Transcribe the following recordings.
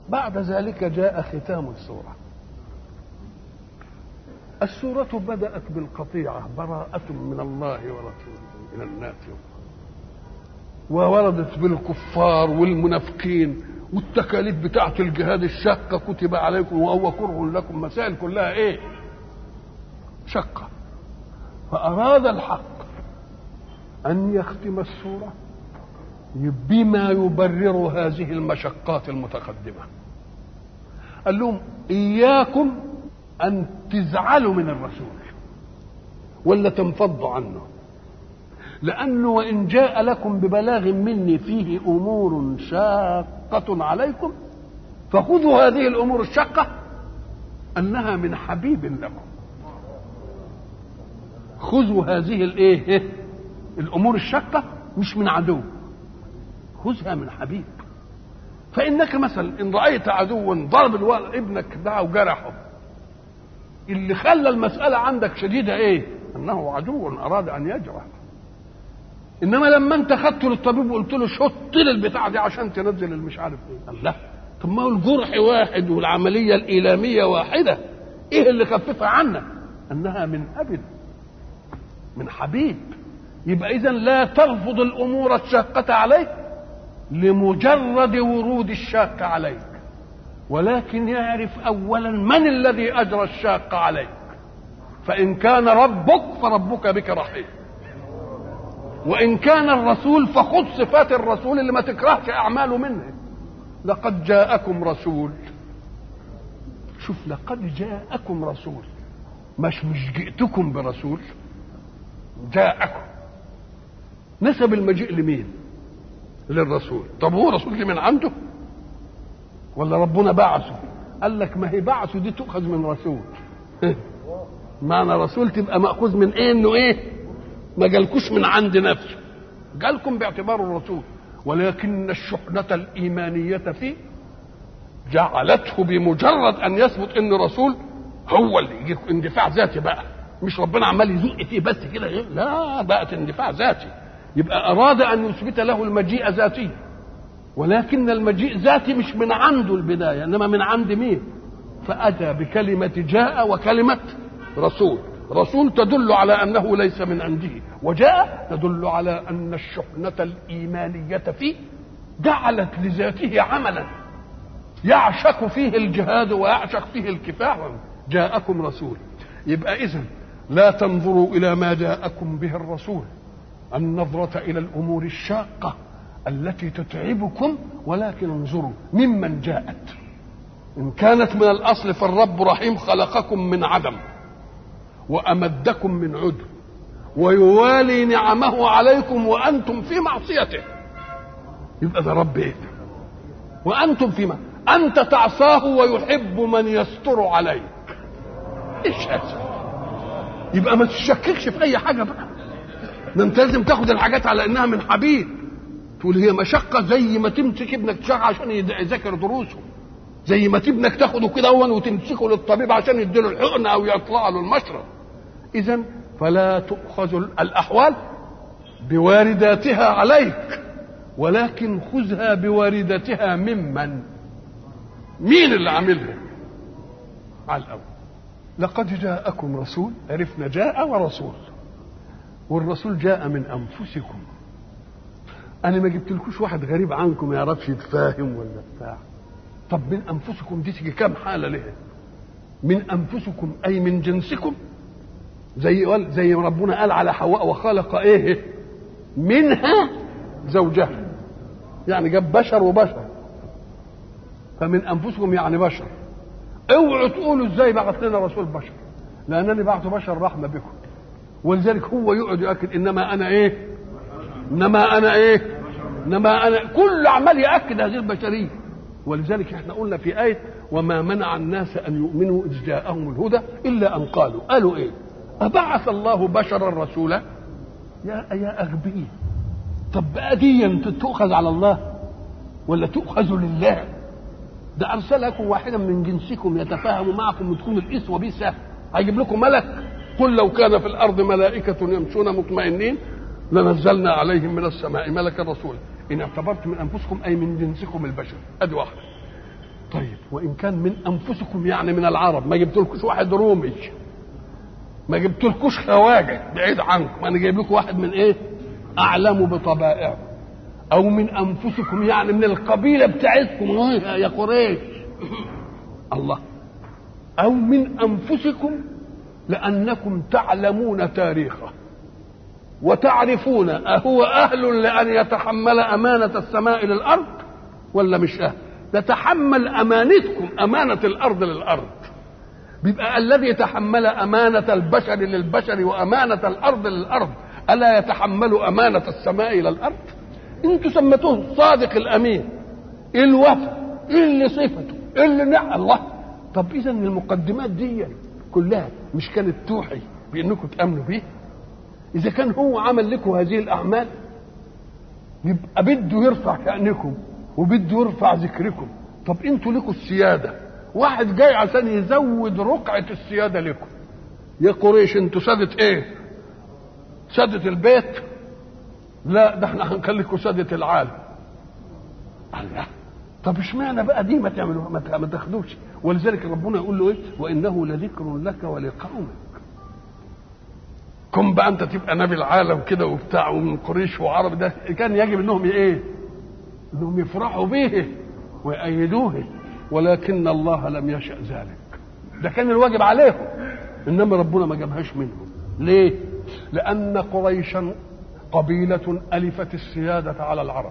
بعد ذلك جاء ختام السورة السورة بدأت بالقطيعة براءة من الله ورسوله من الناس ووردت بالكفار والمنافقين والتكاليف بتاعة الجهاد الشاقة كتب عليكم وهو كره لكم مسائل كلها ايه شقة فأراد الحق أن يختم السورة بما يبرر هذه المشقات المتقدمة قال لهم إياكم أن تزعلوا من الرسول ولا تنفضوا عنه لأنه وإن جاء لكم ببلاغ مني فيه أمور شاقة عليكم فخذوا هذه الأمور الشاقة أنها من حبيب لكم خذوا هذه الايه الامور الشاقه مش من عدو خذها من حبيب فانك مثلا ان رايت عدوا ضرب الولد ابنك ده وجرحه اللي خلى المساله عندك شديده ايه انه عدو اراد ان يجرح انما لما انت خدته للطبيب وقلت له شط لي البتاع دي عشان تنزل المش عارف ايه قال لا طب ما هو الجرح واحد والعمليه الايلاميه واحده ايه اللي خففها عنك انها من ابد من حبيب يبقى اذا لا ترفض الامور الشاقه عليك لمجرد ورود الشاق عليك ولكن يعرف اولا من الذي اجرى الشاق عليك فان كان ربك فربك بك رحيم وان كان الرسول فخذ صفات الرسول اللي ما تكرهش اعماله منه لقد جاءكم رسول شوف لقد جاءكم رسول مش مش جئتكم برسول جاءكم نسب المجيء لمين للرسول طب هو رسول دي من عنده ولا ربنا بعثه قال لك ما هي بعثه دي تؤخذ من رسول معنى رسول تبقى مأخوذ من ايه انه ايه ما جالكوش من عند نفسه جالكم باعتباره الرسول ولكن الشحنة الإيمانية فيه جعلته بمجرد أن يثبت أن رسول هو اللي يجي اندفاع ذاتي بقى مش ربنا عمال يزق فيه بس كده لا بقت اندفاع ذاتي يبقى اراد ان يثبت له المجيء ذاتيا ولكن المجيء ذاتي مش من عنده البدايه انما من عند مين فاتى بكلمه جاء وكلمه رسول رسول تدل على انه ليس من عنده وجاء تدل على ان الشحنه الايمانيه فيه جعلت لذاته عملا يعشق فيه الجهاد ويعشق فيه الكفاح جاءكم رسول يبقى اذا لا تنظروا الى ما جاءكم به الرسول النظرة إلى الأمور الشاقة التي تتعبكم ولكن انظروا ممن جاءت إن كانت من الأصل فالرب رحيم خلقكم من عدم وأمدكم من عدم ويوالي نعمه عليكم وأنتم في معصيته يبقى ده رب إيه وأنتم فيما أنت تعصاه ويحب من يستر عليك إيش هذا يبقى ما تشككش في أي حاجة بقى ده انت لازم تاخد الحاجات على انها من حبيب تقول هي مشقه زي ما تمسك ابنك تشغل عشان يذاكر دروسه زي ما ابنك تاخده كده وتمسكه للطبيب عشان يديله الحقن او يطلع له المشرب اذا فلا تؤخذ الاحوال بوارداتها عليك ولكن خذها بواردتها ممن مين اللي عاملها على الاول لقد جاءكم رسول عرفنا جاء ورسول والرسول جاء من انفسكم انا ما جبتلكوش واحد غريب عنكم ما يعرفش يتفاهم ولا بتاع طب من انفسكم دي تيجي كام حاله ليه من انفسكم اي من جنسكم زي زي ربنا قال على حواء وخلق ايه منها زوجها يعني جاب بشر وبشر فمن انفسكم يعني بشر اوعوا تقولوا ازاي بعث لنا رسول بشر لانني بعث بشر رحمه بكم ولذلك هو يقعد يؤكد انما انا ايه انما انا ايه انما انا كل عمال ياكد هذه البشريه ولذلك احنا قلنا في ايه وما منع الناس ان يؤمنوا اذ جاءهم الهدى الا ان قالوا قالوا ايه ابعث الله بشرا رسولا يا يا اغبياء طب بقى دي تؤخذ على الله ولا تؤخذ لله ده ارسلكم واحدا من جنسكم يتفاهم معكم وتكون الاسوه به سهل هيجيب لكم ملك قل لو كان في الارض ملائكه يمشون مطمئنين لنزلنا عليهم من السماء ملكا رسولا ان اعتبرت من انفسكم اي من جنسكم البشر ادي واحده طيب وان كان من انفسكم يعني من العرب ما جبتلكوش واحد رومي ما جبتلكوش خواجه بعيد عنكم انا جايب لكم واحد من ايه اعلم بطبائعه او من انفسكم يعني من القبيله بتاعتكم يا قريش الله او من انفسكم لانكم تعلمون تاريخه وتعرفون أهو أهل لأن يتحمل أمانة السماء للأرض ولا مش أهل تتحمل أمانتكم أمانة الأرض للأرض بيبقى الذي تحمل أمانة البشر للبشر وأمانة الأرض للأرض ألا يتحمل أمانة السماء إلى الأرض أنتم سميتوه الصادق الأمين إيه الوفا إيه اللي صفته إيه اللي نعم الله طب إذا المقدمات دي كلها مش كانت توحي بأنكم تأمنوا بيه إذا كان هو عمل لكم هذه الأعمال يبقى بده يرفع شأنكم وبده يرفع ذكركم طب انتوا لكم السيادة واحد جاي عشان يزود رقعة السيادة لكم يا قريش انتوا سادة ايه سادة البيت لا ده احنا هنخليكم سادة العالم الله طب اشمعنى بقى دي ما تعملوها ما تاخدوش ولذلك ربنا يقول له ايه وانه لذكر لك ولقومك كن بقى انت تبقى نبي العالم كده وبتاع ومن قريش وعرب ده كان يجب انهم ايه؟ انهم يفرحوا به ويأيدوه ولكن الله لم يشأ ذلك ده كان الواجب عليهم انما ربنا ما جابهاش منهم ليه؟ لأن قريشا قبيلة ألفت السيادة على العرب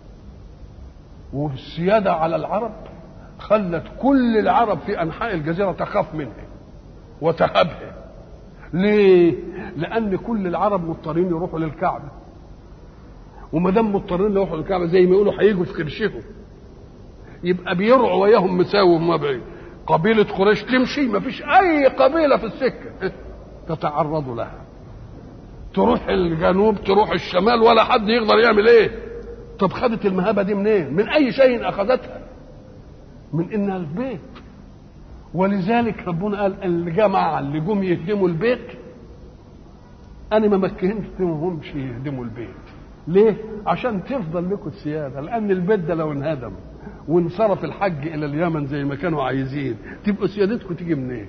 والسيادة على العرب خلت كل العرب في أنحاء الجزيرة تخاف منها وتهبها ليه؟ لأن كل العرب مضطرين يروحوا للكعبة وما دام مضطرين يروحوا للكعبة زي ما يقولوا هيجوا في كرشهم يبقى بيرعوا وياهم مساوي وما بعيد قبيلة قريش تمشي ما فيش أي قبيلة في السكة تتعرض لها تروح الجنوب تروح الشمال ولا حد يقدر يعمل ايه طب خدت المهابة دي منين من أي شيء أخذتها من إنها البيت ولذلك ربنا قال الجماعة اللي جم يهدموا البيت أنا ما مكنتهمش يهدموا البيت ليه؟ عشان تفضل لكم السيادة لأن البيت ده لو انهدم وانصرف الحج إلى اليمن زي ما كانوا عايزين تبقوا سيادتكم تيجي منين؟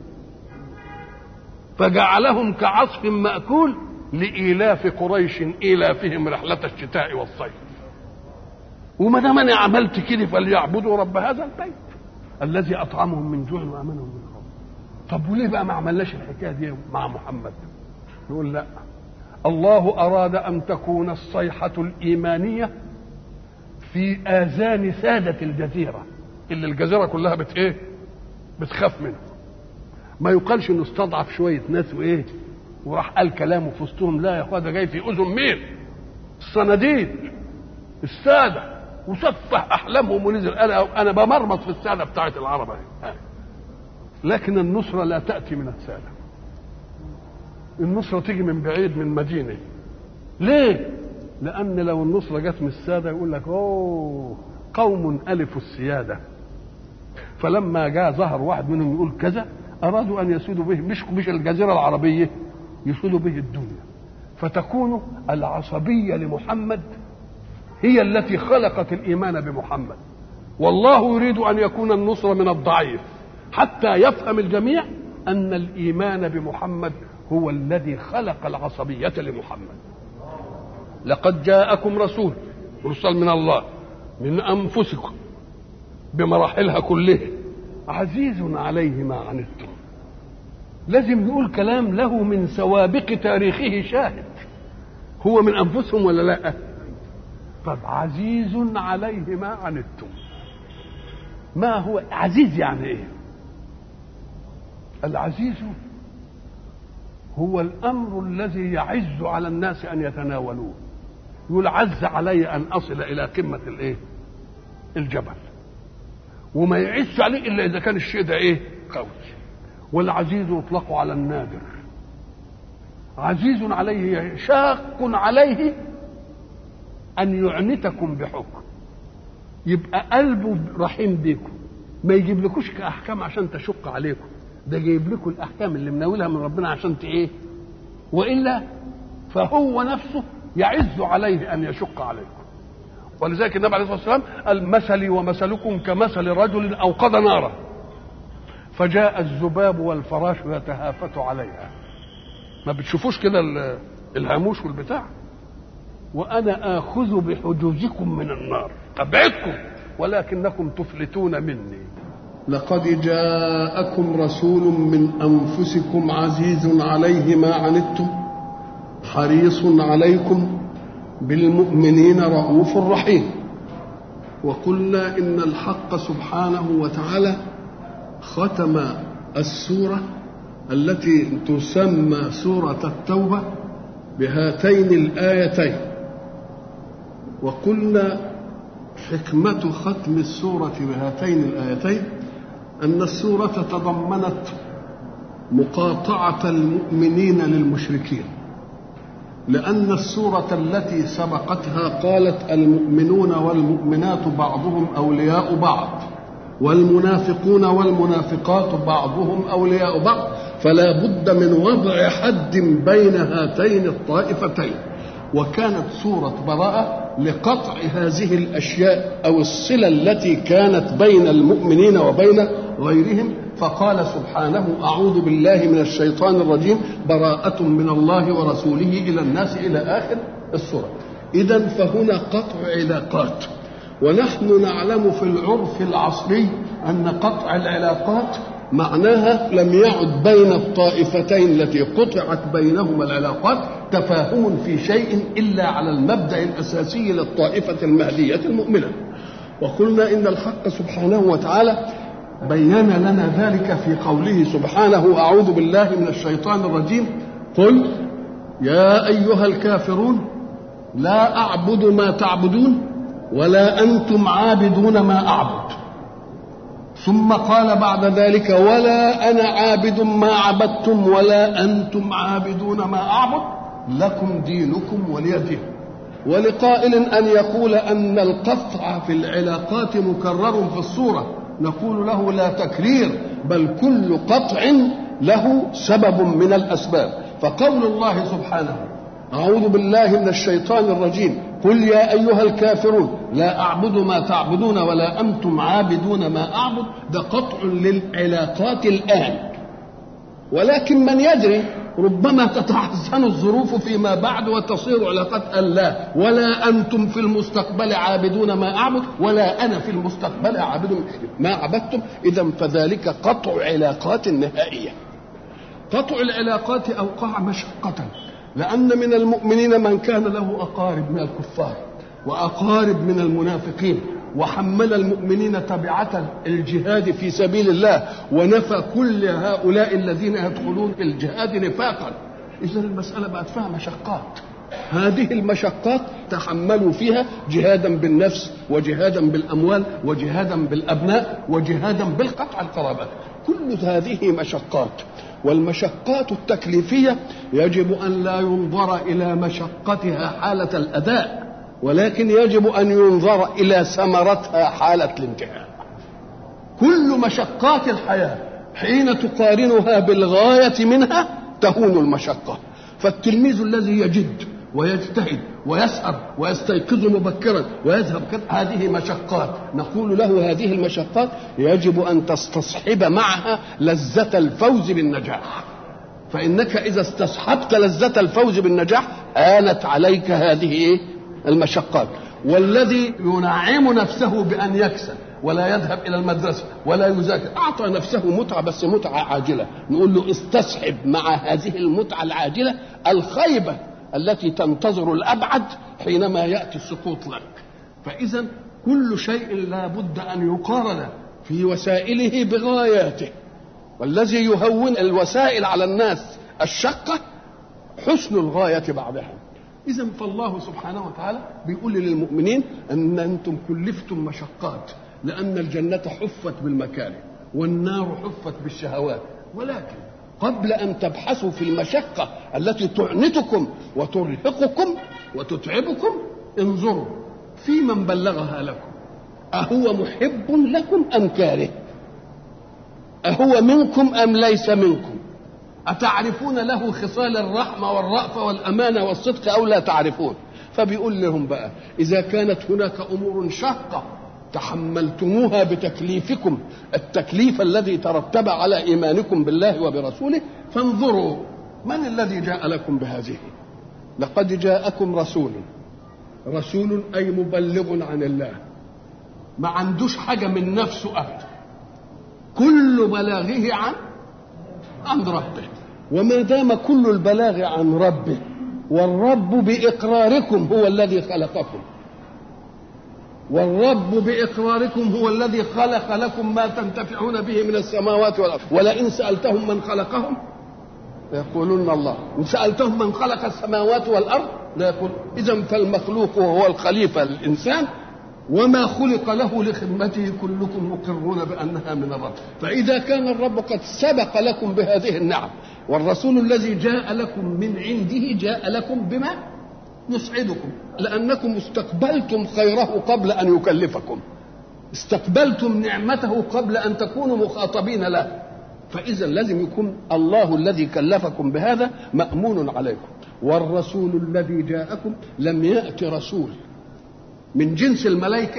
فجعلهم كعصف مأكول لإيلاف قريش إيلافهم رحلة الشتاء والصيف وما دام أنا عملت كده فليعبدوا رب هذا البيت الذي اطعمهم من جوع وامنهم من خوف طب وليه بقى ما عملناش الحكايه دي مع محمد يقول لا الله اراد ان تكون الصيحه الايمانيه في اذان ساده الجزيره اللي الجزيره كلها بت ايه بتخاف منه ما يقالش انه استضعف شويه ناس وايه وراح قال كلامه في وسطهم لا يا اخويا ده جاي في اذن مين الصناديد الساده وسفه احلامهم ونزل انا انا بمرمط في الساده بتاعت العرب اهي لكن النصره لا تاتي من الساده النصره تيجي من بعيد من مدينه ليه لان لو النصره جت من الساده يقول لك اوه قوم الفوا السياده فلما جاء ظهر واحد منهم يقول كذا ارادوا ان يسودوا به مش مش الجزيره العربيه يسودوا به الدنيا فتكون العصبيه لمحمد هي التي خلقت الايمان بمحمد والله يريد ان يكون النصر من الضعيف حتى يفهم الجميع ان الايمان بمحمد هو الذي خلق العصبيه لمحمد لقد جاءكم رسول رسل من الله من انفسكم بمراحلها كلها عزيز عليه ما عنتم لازم نقول كلام له من سوابق تاريخه شاهد هو من انفسهم ولا لا طب عزيز عليه ما عنتم ما هو عزيز يعني ايه العزيز هو الامر الذي يعز على الناس ان يتناولوه يقول عز علي ان اصل الى قمه الايه الجبل وما يعز عليه الا اذا كان الشيء ده ايه قوي والعزيز يطلق على النادر عزيز عليه شاق عليه ان يعنتكم بحكم يبقى قلبه رحيم بيكم ما يجيب لكوش كاحكام عشان تشق عليكم ده جايب لكم الاحكام اللي مناولها من ربنا عشان ايه والا فهو نفسه يعز عليه ان يشق عليكم ولذلك النبي عليه الصلاه والسلام قال مثلي ومثلكم كمثل رجل اوقد نارا فجاء الذباب والفراش يتهافت عليها ما بتشوفوش كده ال- الهاموش والبتاع وانا اخذ بحجوزكم من النار ابعدكم ولكنكم تفلتون مني لقد جاءكم رسول من انفسكم عزيز عليه ما عنتم حريص عليكم بالمؤمنين رؤوف رحيم وقلنا ان الحق سبحانه وتعالى ختم السوره التي تسمى سوره التوبه بهاتين الايتين وقلنا حكمه ختم السوره بهاتين الايتين أن السورة تضمنت مقاطعة المؤمنين للمشركين لأن السورة التي سبقتها قالت المؤمنون والمؤمنات بعضهم أولياء بعض والمنافقون والمنافقات بعضهم أولياء بعض فلا بد من وضع حد بين هاتين الطائفتين وكانت سورة براءة لقطع هذه الأشياء أو الصلة التي كانت بين المؤمنين وبين غيرهم فقال سبحانه أعوذ بالله من الشيطان الرجيم براءة من الله ورسوله إلى الناس إلى آخر السورة إذا فهنا قطع علاقات ونحن نعلم في العرف العصري أن قطع العلاقات معناها لم يعد بين الطائفتين التي قطعت بينهما العلاقات تفاهم في شيء إلا على المبدأ الأساسي للطائفة المهدية المؤمنة وقلنا إن الحق سبحانه وتعالى بين لنا ذلك في قوله سبحانه أعوذ بالله من الشيطان الرجيم قل يا أيها الكافرون لا أعبد ما تعبدون ولا أنتم عابدون ما أعبد ثم قال بعد ذلك ولا أنا عابد ما عبدتم ولا أنتم عابدون ما أعبد لكم دينكم ولي دين ولقائل أن يقول أن القطع في العلاقات مكرر في الصورة نقول له لا تكرير بل كل قطع له سبب من الأسباب فقول الله سبحانه أعوذ بالله من الشيطان الرجيم قل يا أيها الكافرون لا أعبد ما تعبدون ولا أنتم عابدون ما أعبد ده قطع للعلاقات الآن ولكن من يدري ربما تتحسن الظروف فيما بعد وتصير علاقات لا ولا أنتم في المستقبل عابدون ما أعبد ولا أنا في المستقبل عابد ما عبدتم إذا فذلك قطع علاقات نهائية قطع العلاقات أوقع مشقة لأن من المؤمنين من كان له أقارب من الكفار وأقارب من المنافقين وحمل المؤمنين تبعة الجهاد في سبيل الله ونفى كل هؤلاء الذين يدخلون في الجهاد نفاقا إذا المسألة بقت فيها مشقات هذه المشقات تحملوا فيها جهادا بالنفس وجهادا بالأموال وجهادا بالأبناء وجهادا بالقطع القرابات كل هذه مشقات والمشقات التكليفية يجب أن لا ينظر إلى مشقتها حالة الأداء ولكن يجب أن ينظر إلى ثمرتها حالة الانتهاء كل مشقات الحياة حين تقارنها بالغاية منها تهون المشقة فالتلميذ الذي يجد ويجتهد ويسهر ويستيقظ مبكرا ويذهب كذا هذه مشقات نقول له هذه المشقات يجب ان تستصحب معها لذة الفوز بالنجاح فانك اذا استصحبت لذة الفوز بالنجاح آنت عليك هذه ايه المشقات والذي ينعم نفسه بان يكسب ولا يذهب الى المدرسه ولا يذاكر اعطى نفسه متعه بس متعه عاجله نقول له استصحب مع هذه المتعه العاجله الخيبه التي تنتظر الابعد حينما ياتي السقوط لك فاذا كل شيء لا بد ان يقارن في وسائله بغاياته والذي يهون الوسائل على الناس الشقه حسن الغايه بعدها اذا فالله سبحانه وتعالى بيقول للمؤمنين ان انتم كلفتم مشقات لان الجنه حفت بالمكاره والنار حفت بالشهوات ولكن قبل ان تبحثوا في المشقه التي تعنتكم وترهقكم وتتعبكم انظروا في من بلغها لكم اهو محب لكم ام كاره اهو منكم ام ليس منكم أتعرفون له خصال الرحمة والرأفة والأمانة والصدق أو لا تعرفون فبيقول لهم بقى إذا كانت هناك أمور شاقة تحملتموها بتكليفكم التكليف الذي ترتب على إيمانكم بالله وبرسوله فانظروا من الذي جاء لكم بهذه لقد جاءكم رسول رسول أي مبلغ عن الله ما عندوش حاجة من نفسه أبدا كل بلاغه عن عن ربه وما دام كل البلاغ عن ربه والرب بإقراركم هو الذي خلقكم والرب بإقراركم هو الذي خلق لكم ما تنتفعون به من السماوات والأرض ولئن سألتهم من خلقهم ليقولون الله إن سألتهم من خلق السماوات والأرض لا يقول إذا فالمخلوق هو الخليفة للإنسان وما خلق له لخدمته كلكم مقرون بأنها من الرب فإذا كان الرب قد سبق لكم بهذه النعم والرسول الذي جاء لكم من عنده جاء لكم بما يسعدكم لأنكم استقبلتم خيره قبل أن يكلفكم استقبلتم نعمته قبل أن تكونوا مخاطبين له فإذا لازم يكون الله الذي كلفكم بهذا مأمون عليكم والرسول الذي جاءكم لم يأت رسول من جنس الملائكة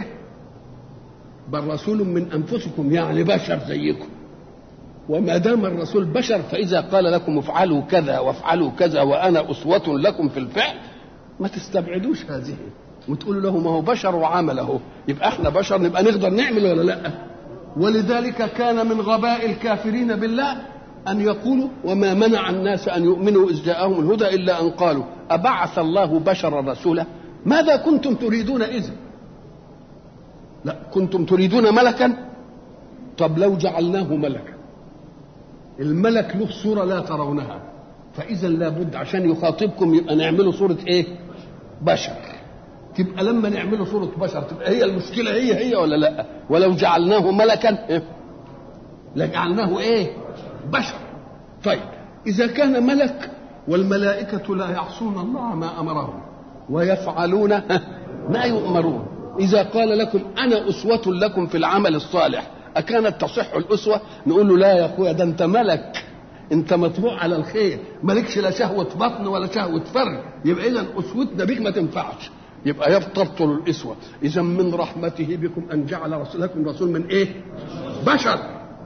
بل رسول من أنفسكم يعني بشر زيكم وما دام الرسول بشر فإذا قال لكم افعلوا كذا وافعلوا كذا وأنا أسوة لكم في الفعل ما تستبعدوش هذه وتقولوا له ما هو بشر وعمله يبقى احنا بشر نبقى نقدر نعمل ولا لا ولذلك كان من غباء الكافرين بالله أن يقولوا وما منع الناس أن يؤمنوا إذ جاءهم الهدى إلا أن قالوا أبعث الله بشرا رسولا ماذا كنتم تريدون إذا لا كنتم تريدون ملكا طب لو جعلناه ملكا الملك له صورة لا ترونها فإذا لابد عشان يخاطبكم يبقى نعمله صورة إيه بشر تبقى لما نعمله صورة بشر تبقى هي المشكلة هي هي ولا لا ولو جعلناه ملكا إيه؟ لجعلناه إيه بشر طيب إذا كان ملك والملائكة لا يعصون الله ما أمرهم ويفعلون ما يؤمرون إذا قال لكم أنا أسوة لكم في العمل الصالح أكانت تصح الأسوة نقول له لا يا أخويا ده أنت ملك أنت مطبوع على الخير مالكش لا شهوة بطن ولا شهوة فرج يبقى إذا أسوتنا بيك ما تنفعش يبقى تبطل الأسوة إذا من رحمته بكم أن جعل رسولكم رسول من إيه بشر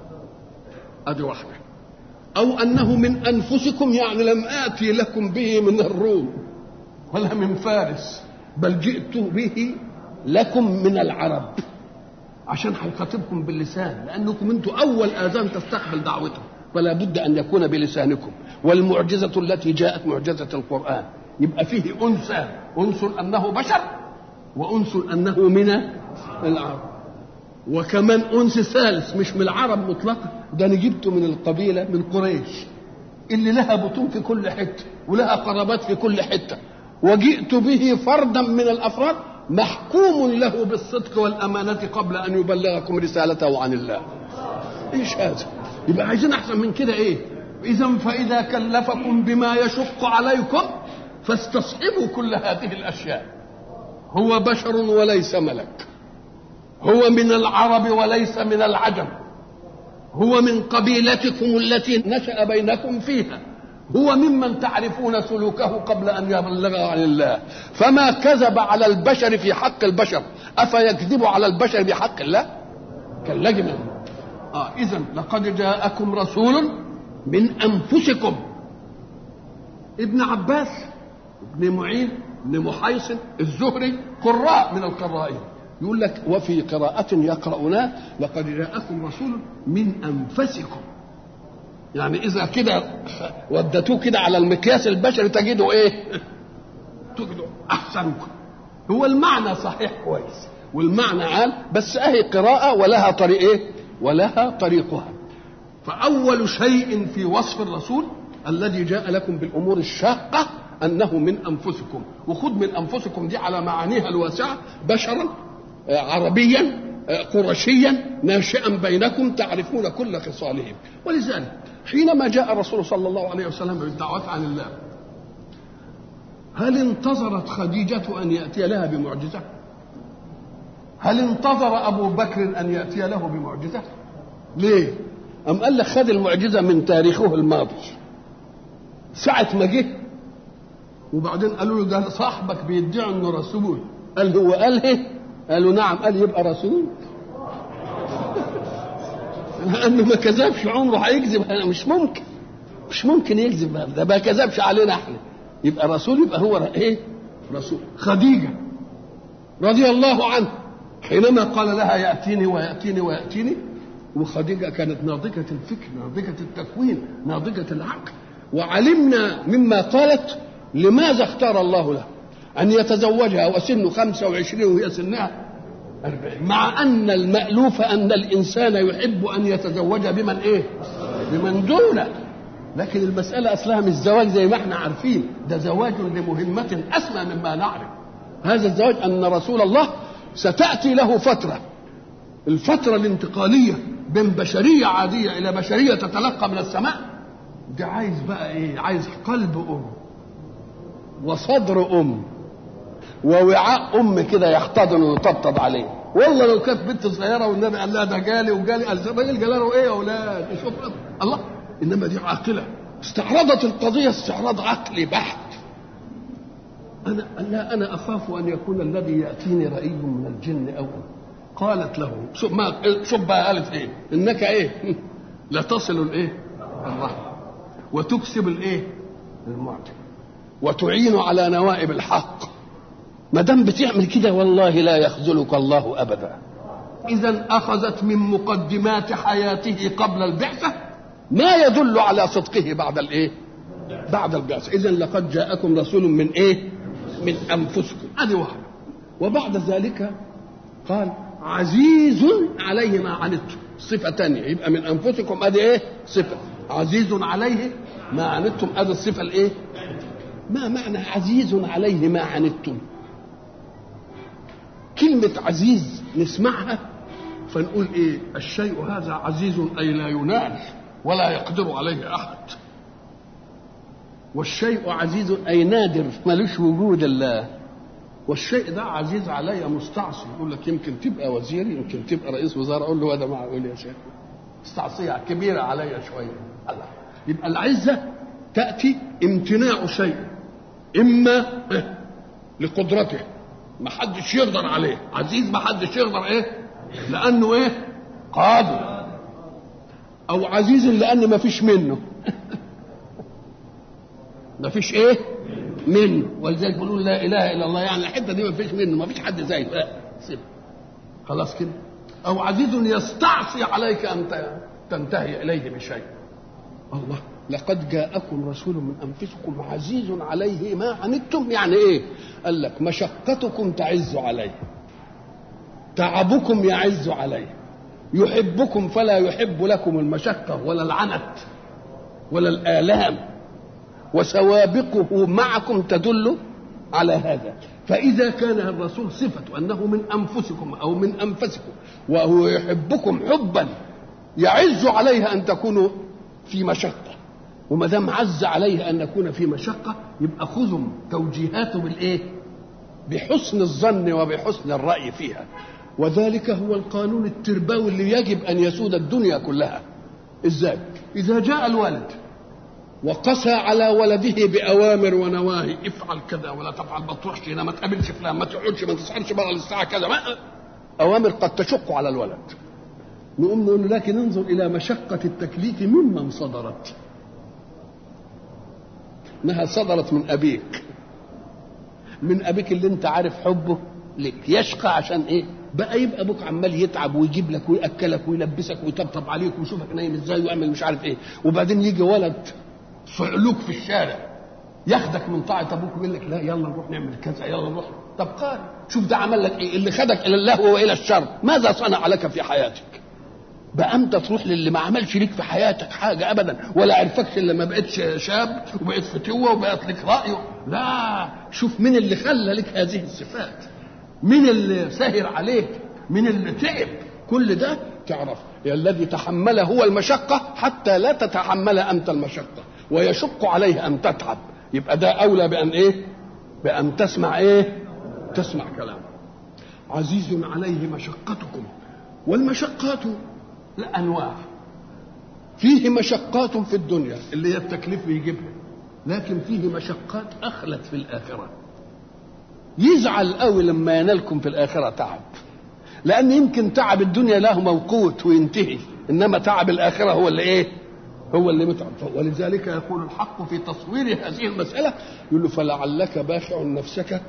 أدي واحدة أو أنه من أنفسكم يعني لم آتي لكم به من الروم ولا من فارس بل جئت به لكم من العرب عشان هيخاطبكم باللسان لانكم انتم اول اذان تستقبل دعوته فلا بد ان يكون بلسانكم والمعجزه التي جاءت معجزه القران يبقى فيه انثى انس انه بشر وانس انه من العرب وكمان انس ثالث مش من العرب مطلقا ده انا جبته من القبيله من قريش اللي لها بطون في كل حته ولها قرابات في كل حته وجئت به فردا من الافراد محكوم له بالصدق والامانه قبل ان يبلغكم رسالته عن الله ايش هذا يبقى عايزين احسن من كده ايه اذا فاذا كلفكم بما يشق عليكم فاستصحبوا كل هذه الاشياء هو بشر وليس ملك هو من العرب وليس من العجم هو من قبيلتكم التي نشا بينكم فيها هو ممن تعرفون سلوكه قبل ان يبلغ عن الله فما كذب على البشر في حق البشر افيكذب على البشر بحق الله كاللجم اه اذا لقد جاءكم رسول من انفسكم ابن عباس ابن معين ابن محيصن الزهري قراء من القرائين يقول لك وفي قراءة يقرؤونها لقد جاءكم رسول من أنفسكم يعني إذا كده ودتوه كده على المقياس البشري تجدوا إيه؟ تجدوا أحسنكم هو المعنى صحيح كويس والمعنى عام بس أهي قراءة ولها طريق إيه؟ ولها طريقها فأول شيء في وصف الرسول الذي جاء لكم بالأمور الشاقة أنه من أنفسكم وخذ من أنفسكم دي على معانيها الواسعة بشرا عربيا قرشيا ناشئا بينكم تعرفون كل خصالهم ولذلك حينما جاء الرسول صلى الله عليه وسلم بالدعوة عن الله هل انتظرت خديجة أن يأتي لها بمعجزة هل انتظر أبو بكر أن يأتي له بمعجزة ليه أم قال لك خد المعجزة من تاريخه الماضي ساعة ما جه وبعدين قالوا له ده صاحبك بيدعي انه رسول قال هو قال ايه قالوا نعم قال يبقى رسول لانه ما كذبش عمره هيكذب مش ممكن مش ممكن يكذب ده ما كذبش علينا احنا يبقى رسول يبقى هو ايه رسول خديجه رضي الله عنها حينما قال لها ياتيني وياتيني وياتيني وخديجه كانت ناضجه الفكر ناضجه التكوين ناضجه العقل وعلمنا مما قالت لماذا اختار الله له أن يتزوجها وسنه 25 وهي سنها 40 مع أن المألوف أن الإنسان يحب أن يتزوج بمن إيه؟ بمن دونه لكن المسألة أصلها مش زواج زي ما احنا عارفين ده زواج لمهمة أسمى مما نعرف هذا الزواج أن رسول الله ستأتي له فترة الفترة الانتقالية بين بشرية عادية إلى بشرية تتلقى من السماء ده عايز بقى إيه؟ عايز قلب أم وصدر أم ووعاء أم كده يحتضن ويطبطب عليه والله لو كانت بنت صغيرة والنبي قال لها ده جالي وجالي قال الراجل جالي له إيه يا أولاد؟ شوف الله إنما دي عاقلة استعرضت القضية استعراض عقلي بحت أنا لا أنا أخاف أن يكون الذي يأتيني رأي من الجن أو قالت له شوف ما شوف بقى قالت إيه إنك إيه لا تصل الإيه الرحمة وتكسب الإيه المعجب وتعين على نوائب الحق ما دام بتعمل كده والله لا يخذلك الله ابدا اذا اخذت من مقدمات حياته قبل البعثه ما يدل على صدقه بعد الايه بعد البعثه اذا لقد جاءكم رسول من ايه من انفسكم هذه واحده وبعد ذلك قال عزيز عليه ما عنتم صفة تانية يبقى من أنفسكم أدي إيه؟ صفة عزيز عليه ما عنتم أدي الصفة الإيه؟ ما معنى عزيز عليه ما عنتم كلمة عزيز نسمعها فنقول ايه الشيء هذا عزيز اي لا ينال ولا يقدر عليه احد والشيء عزيز اي نادر ملوش وجود الله والشيء ده عزيز علي مستعصي يقول لك يمكن تبقى وزير يمكن تبقى رئيس وزراء اقول له هذا معقول يا شيخ مستعصيه كبيره علي شويه الله يبقى العزه تاتي امتناع شيء اما لقدرته ما حدش يقدر عليه عزيز ما حدش يقدر ايه لانه ايه قادر او عزيز لان ما فيش منه ما فيش ايه منه ولذلك بيقولوا لا اله الا الله يعني الحته دي ما فيش منه ما فيش حد زيه لا سيب خلاص كده او عزيز يستعصي عليك ان تنتهي اليه بشيء الله لقد جاءكم رسول من انفسكم عزيز عليه ما عنتم يعني ايه قال لك مشقتكم تعز عليه تعبكم يعز عليه يحبكم فلا يحب لكم المشقه ولا العنت ولا الالام وسوابقه معكم تدل على هذا فإذا كان الرسول صفة أنه من أنفسكم أو من أنفسكم وهو يحبكم حبا يعز عليه أن تكونوا في مشقة وما دام عز عليه أن نكون في مشقة يبقى خذوا توجيهاته بالإيه؟ بحسن الظن وبحسن الرأي فيها وذلك هو القانون التربوي اللي يجب أن يسود الدنيا كلها إزاي؟ إذا جاء الولد وقسى على ولده باوامر ونواهي افعل كذا ولا تفعل ما تروحش هنا ما تقابلش فلان ما تقعدش ما تسهرش بقى للساعه كذا ما اوامر قد تشق على الولد نقوم نقول له لكن انظر الى مشقه التكليف ممن صدرت انها صدرت من ابيك من ابيك اللي انت عارف حبه لك يشقى عشان ايه بقى يبقى ابوك عمال يتعب ويجيب لك وياكلك ويلبسك ويطبطب عليك ويشوفك نايم ازاي ويعمل مش عارف ايه وبعدين يجي ولد صعلوك في الشارع ياخدك من طاعة أبوك ويقول لك لا يلا نروح نعمل كذا يلا نروح طب قال شوف ده عمل لك إيه اللي خدك إلى اللهو وإلى الشر ماذا صنع لك في حياتك بقى أنت تروح للي ما عملش ليك في حياتك حاجة أبدا ولا عرفكش إلا ما بقتش شاب وبقيت فتوة وبقت لك رأي لا شوف مين اللي خلى لك هذه الصفات مين اللي سهر عليك مين اللي تعب كل ده تعرف الذي تحمل هو المشقة حتى لا تتحمل أنت المشقة ويشق عليه ان تتعب يبقى ده اولى بان ايه بان تسمع ايه تسمع كلامه عزيز عليه مشقتكم والمشقات لا انواع فيه مشقات في الدنيا اللي هي التكليف بيجيبها لكن فيه مشقات اخلت في الاخره يزعل قوي لما ينالكم في الاخره تعب لان يمكن تعب الدنيا له موقوت وينتهي انما تعب الاخره هو اللي ايه هو اللي متعب ولذلك يقول الحق في تصوير هذه المساله يقول له فلعلك باخع نفسك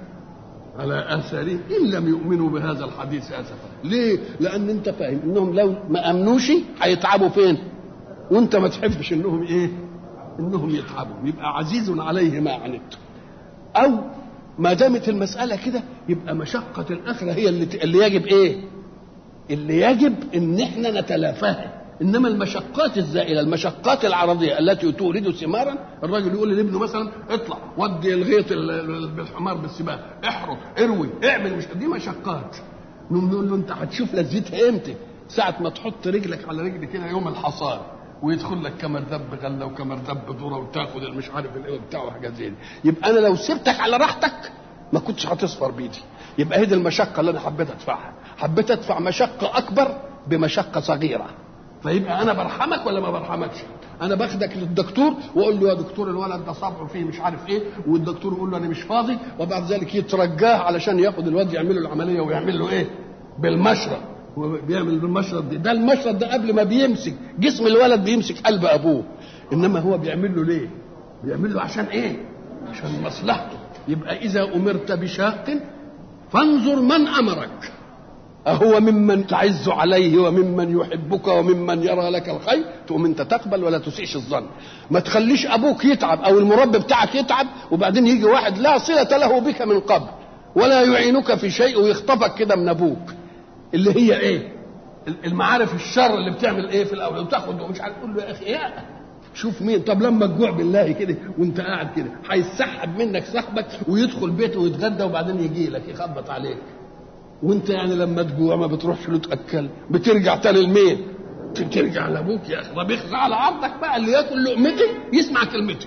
على اثارهم ان لم يؤمنوا بهذا الحديث اسفا ليه لان انت فاهم انهم لو ما امنوش هيتعبوا فين وانت ما تحبش انهم ايه انهم يتعبوا يبقى عزيز عليه ما عنتم او ما دامت المساله كده يبقى مشقه الاخره هي اللي اللي يجب ايه اللي يجب ان احنا نتلافاها انما المشقات الزائله المشقات العرضيه التي تورد ثمارا الراجل يقول لابنه مثلا اطلع ودي الغيط بالحمار بالسباق احرق اروي اعمل مش دي مشقات نقول له انت هتشوف لذتها امتى ساعه ما تحط رجلك على رجل كده يوم الحصاد ويدخل لك كمر ذب غله وكمر ذب ذره وتاخد المش عارف الايه بتاعه وحاجات زي دي يبقى انا لو سبتك على راحتك ما كنتش هتصفر بيدي يبقى هي دي المشقه اللي انا حبيت ادفعها حبيت ادفع مشقه اكبر بمشقه صغيره فيبقى انا برحمك ولا ما برحمكش انا باخدك للدكتور واقول له يا دكتور الولد ده صبعه فيه مش عارف ايه والدكتور يقول له انا مش فاضي وبعد ذلك يترجاه علشان ياخد الواد يعمل له العمليه ويعمل له ايه بالمشرط بيعمل بالمشرط دي ده المشرط ده قبل ما بيمسك جسم الولد بيمسك قلب ابوه انما هو بيعمل له ليه بيعمل له عشان ايه عشان مصلحته يبقى اذا امرت بشاق فانظر من امرك أهو ممن تعز عليه وممن يحبك وممن يرى لك الخير تقوم انت تقبل ولا تسيئش الظن ما تخليش ابوك يتعب او المربي بتاعك يتعب وبعدين يجي واحد لا صلة له بك من قبل ولا يعينك في شيء ويخطفك كده من ابوك اللي هي ايه المعارف الشر اللي بتعمل ايه في الاول وتاخد ومش عارف تقول له يا اخي يا شوف مين طب لما تجوع بالله كده وانت قاعد كده هيسحب منك صاحبك ويدخل بيته ويتغدى وبعدين يجي لك يخبط عليك وانت يعني لما تجوع ما بتروحش له تاكل بترجع تاني لمين بترجع لابوك يا اخي طب اخزع على عرضك بقى اللي ياكل لقمتي يسمع كلمتي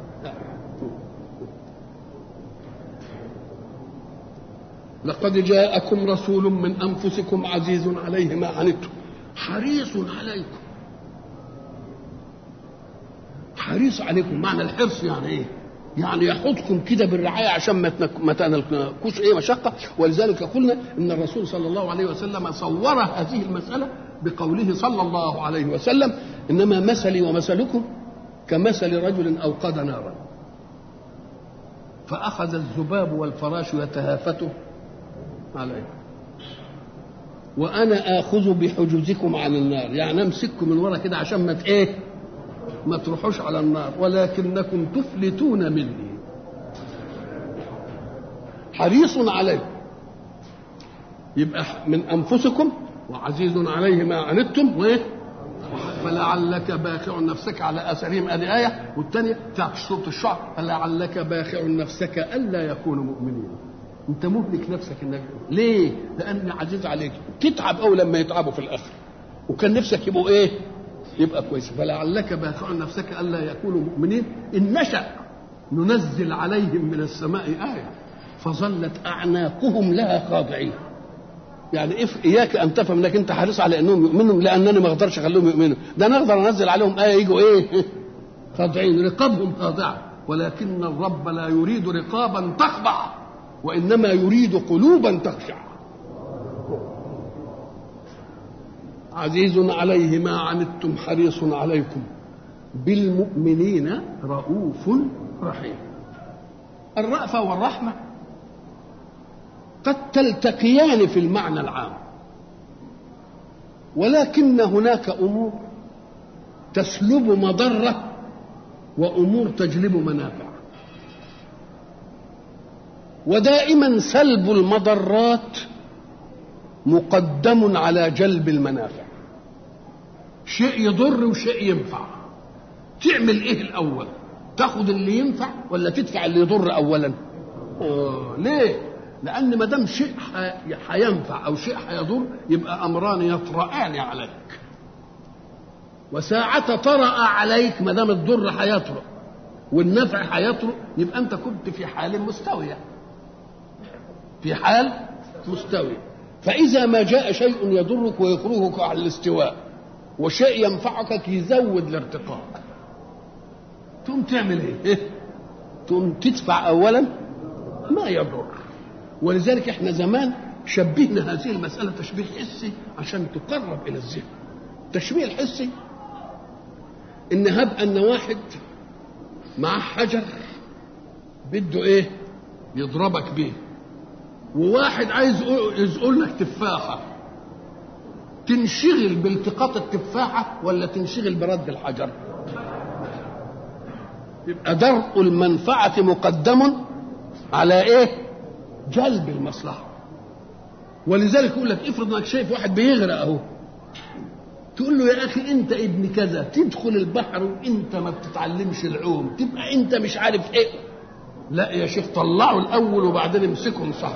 لقد جاءكم رسول من انفسكم عزيز عليه ما عنتم حريص عليكم حريص عليكم معنى الحرص يعني ايه يعني يحطكم كده بالرعايه عشان ما تنالكوش ايه مشقه ولذلك قلنا ان الرسول صلى الله عليه وسلم صور هذه المساله بقوله صلى الله عليه وسلم انما مثلي ومثلكم كمثل رجل اوقد نارا فاخذ الذباب والفراش يتهافته عليه وانا اخذ بحجوزكم عن النار يعني امسككم من ورا كده عشان ما ايه ما تروحوش على النار ولكنكم تفلتون مني حريص عليكم يبقى من انفسكم وعزيز عليه ما عنتم وايه فلعلك باخع نفسك على اثرهم ادي ايه والثانيه بتاعت سوره الشعر فلعلك باخع نفسك الا يكونوا مؤمنين انت مهلك نفسك انك ليه؟ لان عزيز عليك تتعب قوي لما يتعبوا في الاخر وكان نفسك يبقوا ايه؟ يبقى كويس فلعلك باخع نفسك الا يكونوا مؤمنين ان نشا ننزل عليهم من السماء ايه فظلت اعناقهم لها خاضعين يعني إف اياك ان تفهم انك انت حريص على انهم يؤمنوا لانني ما اقدرش اخليهم يؤمنوا ده انا اقدر انزل عليهم ايه يجوا ايه خاضعين رقابهم خاضعه ولكن الرب لا يريد رقابا تخضع وانما يريد قلوبا تخشع عزيز عليه ما عنتم حريص عليكم بالمؤمنين رؤوف رحيم الرأفة والرحمة قد تلتقيان في المعنى العام ولكن هناك أمور تسلب مضرة وأمور تجلب منافع ودائما سلب المضرات مقدم على جلب المنافع شيء يضر وشيء ينفع تعمل ايه الاول تاخد اللي ينفع ولا تدفع اللي يضر اولا آه ليه لان ما دام شيء هينفع او شيء هيضر يبقى امران يطرأان عليك وساعة طرأ عليك ما دام الضر هيطرأ والنفع هيطرأ يبقى انت كنت في حال مستويه في حال مستوي فإذا ما جاء شيء يضرك ويخرجك على الاستواء وشيء ينفعك يزود الارتقاء تقوم تعمل ايه؟ تقوم تدفع اولا ما يضر ولذلك احنا زمان شبهنا هذه المساله تشبيه حسي عشان تقرب الى الذهن التشبيه الحسي ان هب ان واحد معاه حجر بده ايه يضربك بيه وواحد عايز يزقل لك تفاحه تنشغل بالتقاط التفاحه ولا تنشغل برد الحجر يبقى درء المنفعه مقدم على ايه جلب المصلحه ولذلك يقول لك افرض انك شايف واحد بيغرق اهو تقول له يا اخي انت ابن كذا تدخل البحر وانت ما بتتعلمش العوم تبقى انت مش عارف ايه لا يا شيخ طلعوا الاول وبعدين امسكهم صح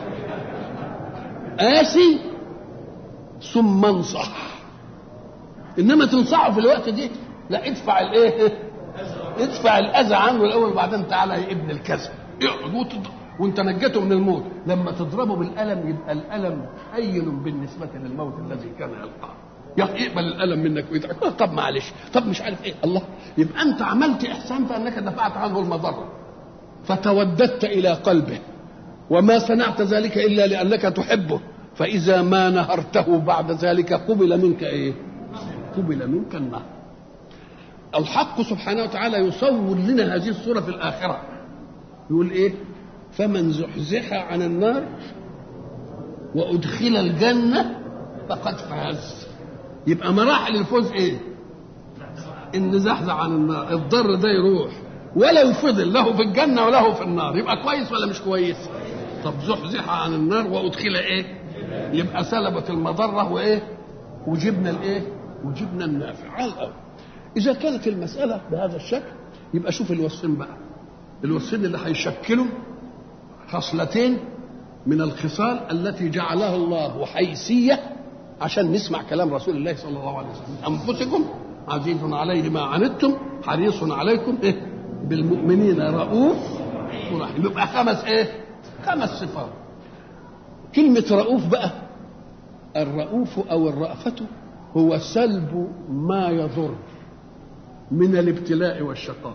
قاسي ثم انصح انما تنصحه في الوقت دي لا ادفع الايه ادفع الاذى عنه الاول وبعدين تعالى يا ابن الكذا اقعد وتضرب وانت نجيته من الموت لما تضربه بالالم يبقى الالم هين بالنسبه للموت الذي كان يلقاه يقبل الالم منك ويدعك آه طب معلش طب مش عارف ايه الله يبقى انت عملت احسان فانك دفعت عنه المضره فتوددت الى قلبه وما صنعت ذلك الا لانك تحبه فاذا ما نهرته بعد ذلك قبل منك ايه قبل منك النهر الحق سبحانه وتعالى يصور لنا هذه الصوره في الاخره يقول ايه فمن زحزح عن النار وادخل الجنه فقد فاز يبقى مراحل الفوز ايه ان زحزح عن النار الضر ده يروح ولو فضل له في الجنه وله في النار يبقى كويس ولا مش كويس طب زحزح عن النار وادخل ايه يبقى سلبت المضره وايه وجبنا الايه وجبنا النافع على الاول اذا كانت المساله بهذا الشكل يبقى شوف الوصفين بقى الوصفين اللي هيشكلوا خصلتين من الخصال التي جعلها الله حيثيه عشان نسمع كلام رسول الله صلى الله عليه وسلم انفسكم عزيز عليه ما عنتم حريص عليكم ايه بالمؤمنين رؤوف ورحيم يبقى خمس ايه خمس صفات كلمة رؤوف بقى الرؤوف أو الرأفة هو سلب ما يضر من الابتلاء والشقاء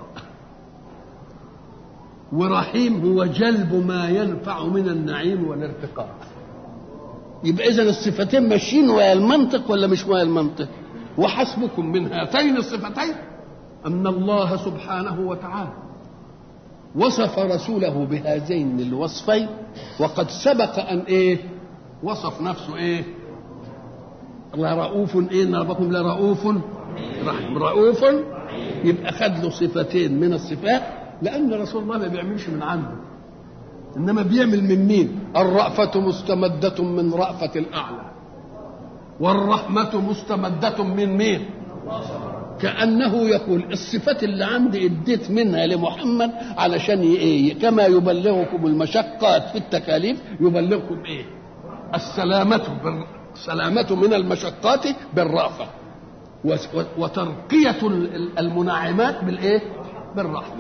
ورحيم هو جلب ما ينفع من النعيم والارتقاء يبقى اذا الصفتين ماشيين ويا المنطق ولا مش ويا المنطق وحسبكم من هاتين الصفتين ان الله سبحانه وتعالى وصف رسوله بهذين الوصفين وقد سبق ان ايه وصف نفسه ايه لرؤوف ايه ان ربكم لرؤوف رحيم رؤوف يبقى خد له صفتين من الصفات لان رسول الله ما بيعملش من عنده انما بيعمل من مين الرأفة مستمدة من رأفة الاعلى والرحمة مستمدة من مين كأنه يقول الصفات اللي عندي اديت منها لمحمد علشان ايه كما يبلغكم المشقات في التكاليف يبلغكم ايه السلامة السلامة من المشقات بالرأفة وترقية المنعمات بالايه بالرحمة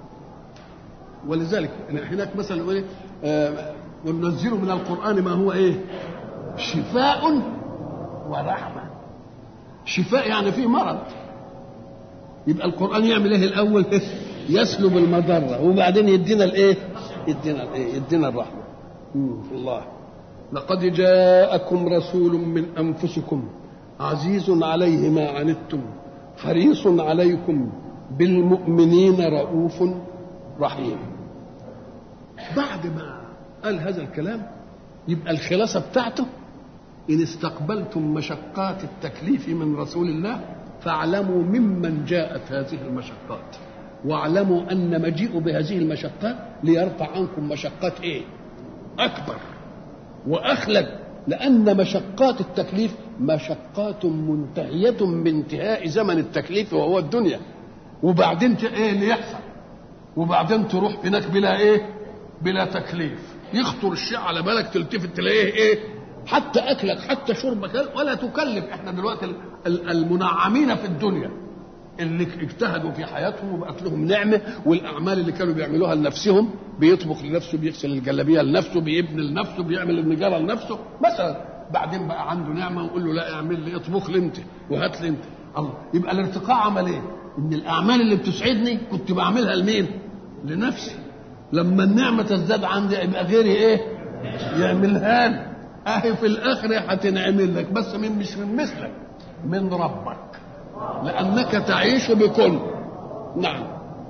ولذلك هناك مثلا يقول ايه آه وننزل من القرآن ما هو ايه شفاء ورحمة شفاء يعني فيه مرض يبقى القرآن يعمل ايه الأول يسلب المضرة وبعدين يدينا الايه يدينا الايه يدينا الرحمة الله لقد جاءكم رسول من أنفسكم عزيز عليه ما عنتم حريص عليكم بالمؤمنين رؤوف رحيم بعد ما قال هذا الكلام يبقى الخلاصة بتاعته إن استقبلتم مشقات التكليف من رسول الله فاعلموا ممن جاءت هذه المشقات واعلموا أن مجيء بهذه المشقات ليرفع عنكم مشقات إيه أكبر وأخلد لأن مشقات التكليف مشقات منتهية بانتهاء زمن التكليف وهو الدنيا وبعدين ايه اللي يحصل وبعدين تروح هناك بلا ايه بلا تكليف يخطر الشيء على بالك تلتفت تلاقيه ايه حتى اكلك حتى شربك ولا تكلف احنا دلوقتي المنعمين في الدنيا اللي اجتهدوا في حياتهم وبقت لهم نعمه والاعمال اللي كانوا بيعملوها لنفسهم بيطبخ لنفسه بيغسل الجلابيه لنفسه بيبني لنفسه بيعمل النجاره لنفسه مثلا بعدين بقى عنده نعمه ونقول له لا اعمل لي اطبخ لي انت وهات لي انت الله يبقى الارتقاء عمل ايه؟ ان الاعمال اللي بتسعدني كنت بعملها لمين؟ لنفسي لما النعمة تزداد عندي يبقى غيري ايه يعملها لي اهي في الاخر هتنعمل لك بس من مش من مثلك من ربك لانك تعيش بكل نعم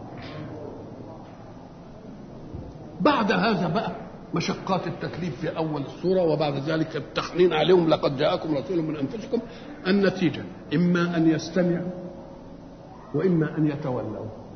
بعد هذا بقى مشقات التكليف في اول السوره وبعد ذلك التحنين عليهم لقد جاءكم رسول من انفسكم النتيجه اما ان يستمعوا واما ان يتولوا